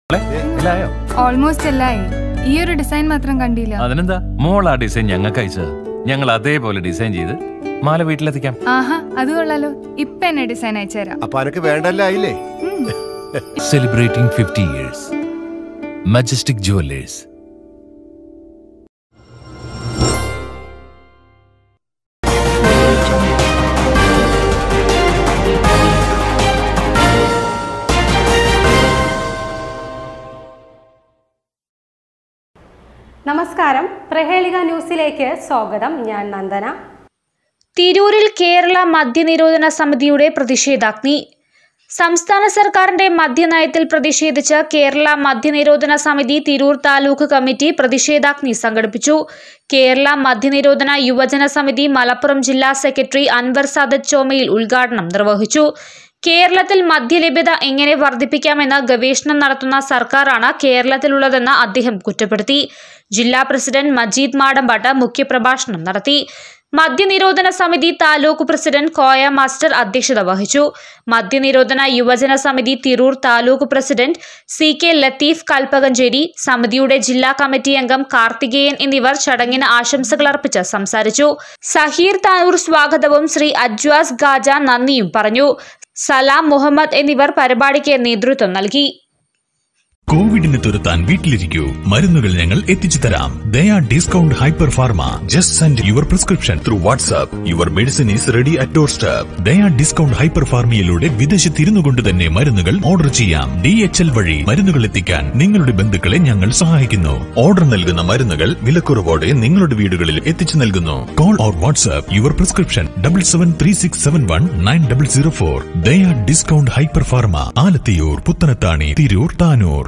മോളെ, എല്ലായോ ഓൾമോസ്റ്റ് എല്ലായി ഈ ഒരു ഡിസൈൻ മാത്രം കണ്ടില്ല അതിനെന്താ മോൾ ആ ഡിസൈൻ ഞങ്ങൾക്ക് അയച്ചത് ഞങ്ങൾ അതേപോലെ ഡിസൈൻ ചെയ്ത് മാല വീട്ടിലെത്തിക്കാം ആഹാ അത് കൊള്ളാലോ ഇപ്പൊ എന്നെ ഡിസൈൻ അയച്ചുതരാം അപ്പൊ അനക്ക് വേണ്ടല്ലേ ആയില്ലേ ഉം. Celebrating fifty years Majestic Jewellers നമസ്കാരം പ്രഹേളിക ന്യൂസിലേക്ക് സ്വാഗതം ഞാൻ നന്ദന തിരൂരിൽ കേരള മദ്യനിരോധന സമിതിയുടെ പ്രതിഷേധാഗ്നി സംസ്ഥാന സർക്കാരിന്റെ മദ്യനയത്തിൽ പ്രതിഷേധിച്ച് കേരള മദ്യനിരോധന സമിതി തിരൂർ താലൂക്ക് കമ്മിറ്റി പ്രതിഷേധാഗ്നി സംഘടിപ്പിച്ചു കേരള മദ്യനിരോധന യുവജന സമിതി മലപ്പുറം ജില്ലാ സെക്രട്ടറി അൻവർ സാദത്ത് ചോമയിൽ ഉദ്ഘാടനം നിർവഹിച്ചു കേരളത്തിൽ മദ്യലഭ്യത എങ്ങനെ വർദ്ധിപ്പിക്കാമെന്ന് ഗവേഷണം നടത്തുന്ന സർക്കാരാണ് കേരളത്തിലുള്ളതെന്ന് അദ്ദേഹം കുറ്റപ്പെടുത്തി ജില്ലാ പ്രസിഡന്റ് മജീദ് മാടമ്പാട്ട് മുഖ്യപ്രഭാഷണം നടത്തി മദ്യനിരോധന സമിതി താലൂക്ക് പ്രസിഡന്റ് കോയ മാസ്റ്റർ അധ്യക്ഷത വഹിച്ചു മദ്യനിരോധന യുവജന സമിതി Tirur taluk president C K Latheef Kalpakanchery സമിതിയുടെ ജില്ലാ കമ്മിറ്റി അംഗം കാർത്തികേയൻ എന്നിവർ ചടങ്ങിന് ആശംസകൾ അർപ്പിച്ച് സംസാരിച്ചു സഹീർ താനൂർ സ്വാഗതവും ശ്രീ അജ്വാസ് ഗാജ നന്ദിയും പറഞ്ഞു സലാം മുഹമ്മദ് എന്നിവർ പരിപാടിക്ക് നേതൃത്വം നൽകി കോവിഡിനെ തുരത്താൻ വീട്ടിലിരിക്കൂ മരുന്നുകൾ ഞങ്ങൾ എത്തിച്ചു തരാം Daya Discount Hyper Pharma just send your prescription through WhatsApp your medicine is ready at doorstep Daya Discount Hyper ഫാർമയിലൂടെ വിദേശത്തിരുന്നു കൊണ്ട് തന്നെ മരുന്നുകൾ ഓർഡർ ചെയ്യാം ഡി എച്ച് എൽ വഴി മരുന്നുകൾ എത്തിക്കാൻ നിങ്ങളുടെ ബന്ധുക്കളെ ഞങ്ങൾ സഹായിക്കുന്നു ഓർഡർ നൽകുന്ന മരുന്നുകൾ വിലക്കുറവോടെ നിങ്ങളുടെ വീടുകളിൽ എത്തിച്ചു നൽകുന്നു call or WhatsApp your prescription double seven three six seven one nine double zero four Daya Discount Hyper Pharma Alathiyur Puthanathani Tirur Tanur